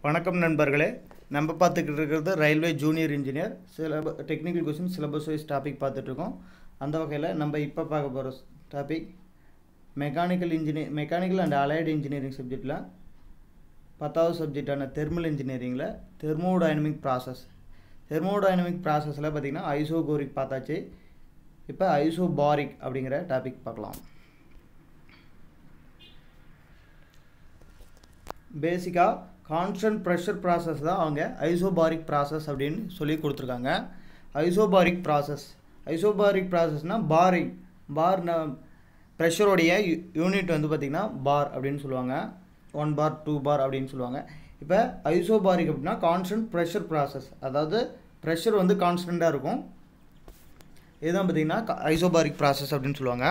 வணக்கம் நண்பர்களே நம்ம பார்த்துக்கிட்டு இருக்கிறது ரயில்வே ஜூனியர் இன்ஜினியர் சிலப technical question syllabus wise topic பார்த்துட்ருக்கோம் அந்த வகையில் நம்ம இப்போ பார்க்க போகிற topic mechanical engineer mechanical and allied engineering சப்ஜெக்டில் பத்தாவது சப்ஜெக்டான தெர்மல் இன்ஜினியரிங்கில் தெர்மோடைனமிக் ப்ராசஸ் தெர்மோடைனமிக் ப்ராசஸில் பார்த்திங்கன்னா ஐசோகோரிக் பார்த்தாச்சு இப்போ ஐசோபாரிக் அப்படிங்கிற டாபிக் பார்க்கலாம் பேசிக்காக கான்ஸ்டன்ட் ப்ரெஷர் ப்ராசஸ் தான் அவங்க ஐசோபாரிக் ப்ராசஸ் அப்படின்னு சொல்லி கொடுத்துருக்காங்க ஐசோபாரிக் ப்ராசஸ் ஐசோபாரிக் ப்ராசஸ்னால் பாரிங் பார் ப்ரெஷருடைய யூனிட் வந்து பார்த்திங்கன்னா பார் அப்படின்னு சொல்லுவாங்க ஒன் பார் டூ பார் அப்படின்னு சொல்லுவாங்க இப்போ ஐசோபாரிக் அப்படின்னா கான்ஸ்டன்ட் ப்ரெஷர் ப்ராசஸ் அதாவது ப்ரெஷர் வந்து கான்ஸ்டண்ட்டாக இருக்கும் இதுதான் பார்த்திங்கன்னா ஐசோபாரிக் ப்ராசஸ் அப்படின்னு சொல்லுவாங்க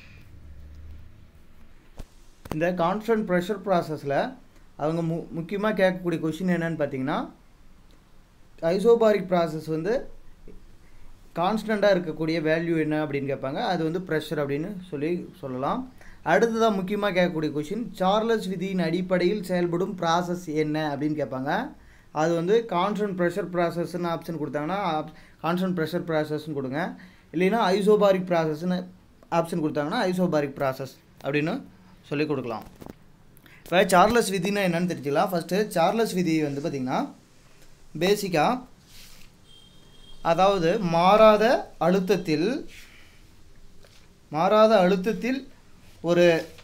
இந்த கான்ஸ்டன்ட் ப்ரெஷர் ப்ராசஸில் அவங்க மு முக்கியமாக கேட்கக்கூடிய கொஷின் என்னன்னு பார்த்தீங்கன்னா ஐசோபாரிக் ப்ராசஸ் வந்து கான்ஸ்டண்ட்டாக இருக்கக்கூடிய வேல்யூ என்ன அப்படின்னு கேட்பாங்க அது வந்து ப்ரெஷர் அப்படின்னு சொல்லி சொல்லலாம் அடுத்ததாக முக்கியமாக கேட்கக்கூடிய கொஷின் சார்லஸ் விதியின் அடிப்படையில் செயல்படும் ப்ராசஸ் என்ன அப்படின்னு கேட்பாங்க அது வந்து கான்ஸ்டன்ட் ப்ரெஷர் ப்ராசஸ்ன்னு ஆப்ஷன் கொடுத்தாங்கன்னா கான்ஸ்டன்ட் ப்ரெஷர் ப்ராசஸ்ன்னு கொடுங்க இல்லைன்னா ஐசோபாரிக் ப்ராசஸ்ன்னு ஆப்ஷன் கொடுத்தாங்கன்னா ஐசோபாரிக் ப்ராசஸ் அப்படின்னு சொல்லி கொடுக்கலாம் இப்போ சார்லஸ் விதினா என்னன்னு தெரிஞ்சுக்கலாம் ஃபஸ்ட்டு சார்லஸ் விதி வந்து பார்த்திங்கன்னா பேசிக்காக அதாவது மாறாத அழுத்தத்தில் மாறாத அழுத்தத்தில் ஒரு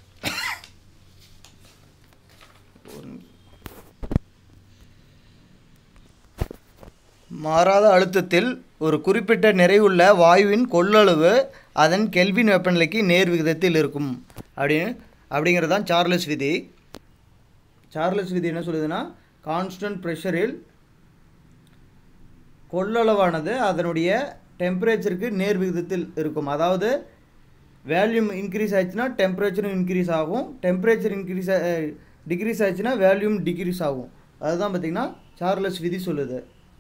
மாறாத அழுத்தத்தில் ஒரு குறிப்பிட்ட நிறைவுள்ள வாயுவின் கொள்ளளவு அதன் கெல்வின் வெப்பநிலைக்கு நேர் விகிதத்தில் இருக்கும் அப்படின்னு அப்படிங்கிறது தான் சார்லஸ் விதி சார்லஸ் விதி என்ன சொல்லுதுன்னா கான்ஸ்டன்ட் ப்ரெஷரில் கொள்ளளவானது அதனுடைய டெம்பரேச்சருக்கு நேர் விகிதத்தில் இருக்கும் அதாவது வேல்யூம் இன்க்ரீஸ் ஆச்சுன்னா டெம்பரேச்சரும் இன்க்ரீஸ் ஆகும் டெம்பரேச்சர் இன்க்ரீஸ் டிக்ரீஸ் ஆச்சுன்னா வேல்யூம் டிக்ரீஸ் ஆகும் அதுதான் பார்த்திங்கன்னா சார்லஸ் விதி சொல்லுது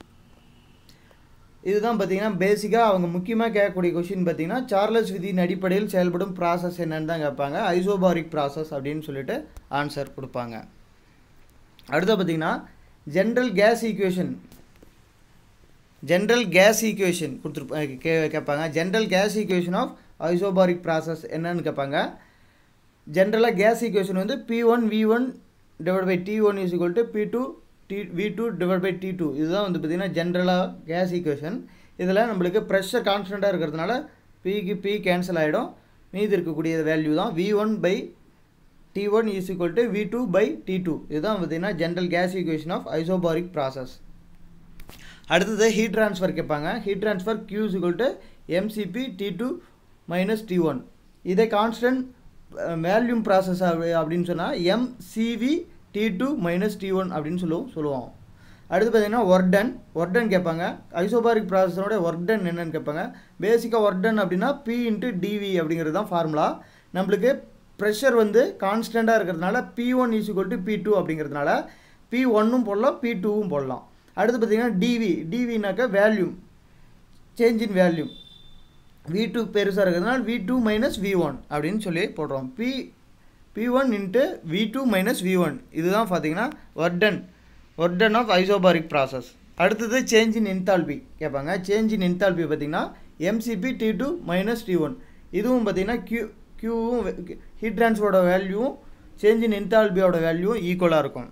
இதுதான் பார்த்திங்கன்னா பேசிக்காக அவங்க முக்கியமாக கேட்கக்கூடிய கொஷின் பார்த்திங்கன்னா சார்லஸ் விதியின் அடிப்படையில் செயல்படும் ப்ராசஸ் என்னன்னு தான் கேட்பாங்க ஐசோபாரிக் ப்ராசஸ் அப்படின்னு சொல்லிட்டு ஆன்சர் கொடுப்பாங்க அடுத்து பார்த்திங்கன்னா general gas equation general gas equation கொடுத்துரு கே கேட்பாங்க general gas equation of isobaric process என்னன்னு கேட்பாங்க ஜென்ரலாக கேஸ் ஈக்குவேஷன் வந்து P one V one divide by T one is equal to P two T V two divide by T two இதுதான் வந்து பார்த்திங்கன்னா ஜென்ரலாக கேஸ் ஈக்குவேஷன் இதில் நம்மளுக்கு ப்ரெஷர் கான்ஸ்டண்ட்டாக இருக்கிறதுனால பிக்கு பி கேன்சல் ஆகிடும் மீதி இருக்கக்கூடிய வேல்யூ தான் V one by T one is equal to V two by T two இதுதான் பார்த்திங்கன்னா general gas equation of isobaric process அடுத்தது ஹீட் ட்ரான்ஸ்ஃபர் கேட்பாங்க heat transfer Q is equal to MCP T two minus T one இதை constant volume process அப்படின்னு சொன்னால் MCV T two minus T one அப்படின்னு சொல்லுவோம் சொல்லுவோம் அடுத்து பார்த்தீங்கன்னா ஒர்டன் ஒர்டன் கேட்பாங்க ஐசோபாரிக் ப்ராசஸோட ஒர்டன் என்னன்னு கேட்பாங்க பேசிக்காக ஒர்டன் அப்படின்னா பி இன்ட்டு டிவி அப்படிங்கிறது தான் ஃபார்முலா நம்மளுக்கு ப்ரெஷர் வந்து கான்ஸ்டண்ட்டாக இருக்கிறதுனால P one is equal to P two அப்படிங்கிறதுனால பி ஒன்னும் போடலாம் பி டூவும் போடலாம் அடுத்து பார்த்தீங்கன்னா டிவி டிவினாக்கா வேல்யூம் சேஞ்ச் இன் வேல்யூம் வி டூ பெருசாக இருக்கிறதுனால V two minus V one அப்படின்னு சொல்லி போடுறோம் P P one into V two minus V one இதுதான் பார்த்தீங்கன்னா work done work done of isobaric process அடுத்தது சேஞ்ச் இன் இன்தால்பி கேட்பாங்க சேஞ்ச் இன் இன்தால்பி பார்த்தீங்கன்னா MCP T two minus T one இதுவும் பார்த்தீங்கன்னா கியூ கியூவும் ஹீட் ட்ரான்ஸ்ஃபரோட வேல்யூவும் சேஞ்ச் இன் இன்தால்பியோட வேல்யூவும் ஈக்குவலாக இருக்கும்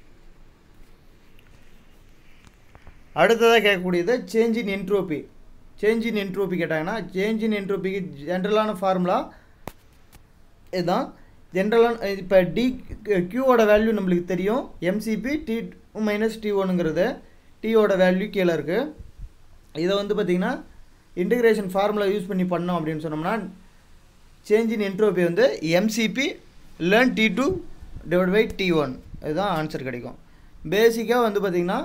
அடுத்ததாக கேட்கக்கூடியது change in entropy change in entropy கேட்டாங்கன்னா சேஞ்ச் இன் என்ட்ரோபிக்கு ஜென்ரலான ஃபார்முலா இதுதான் ஜென்ரலான இப்போ டி கியூவோட வேல்யூ நம்மளுக்கு தெரியும் எம்சிபி டி மைனஸ் டி ஒனுங்கிறது டியோட வேல்யூ கீழே இருக்குது இதை வந்து பார்த்திங்கன்னா இன்டிகிரேஷன் ஃபார்முலா யூஸ் பண்ணி பண்ணோம் அப்படின்னு சொன்னோம்னா சேஞ்ச் இன் என்ட்ரோபி வந்து MCP ln T two divide by T one இதுதான் ஆன்சர் கிடைக்கும் பேசிக்காக வந்து பார்த்திங்கன்னா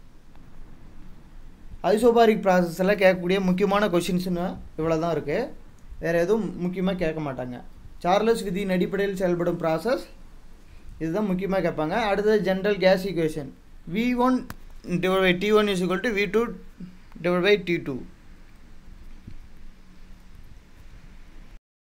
ஐசோபாரிக் ப்ராசஸில் கேட்கக்கூடிய முக்கியமான கொஷின்ஸ்னு இவ்வளோ தான் இருக்குது வேறு எதுவும் முக்கியமாக கேட்க மாட்டாங்க சார்லஸ் விதியின் அடிப்படையில் செயல்படும் ப்ராசஸ் இதுதான் முக்கியமாக கேட்பாங்க அடுத்தது general gas equation V one divide by T one is equal to V two divide by T two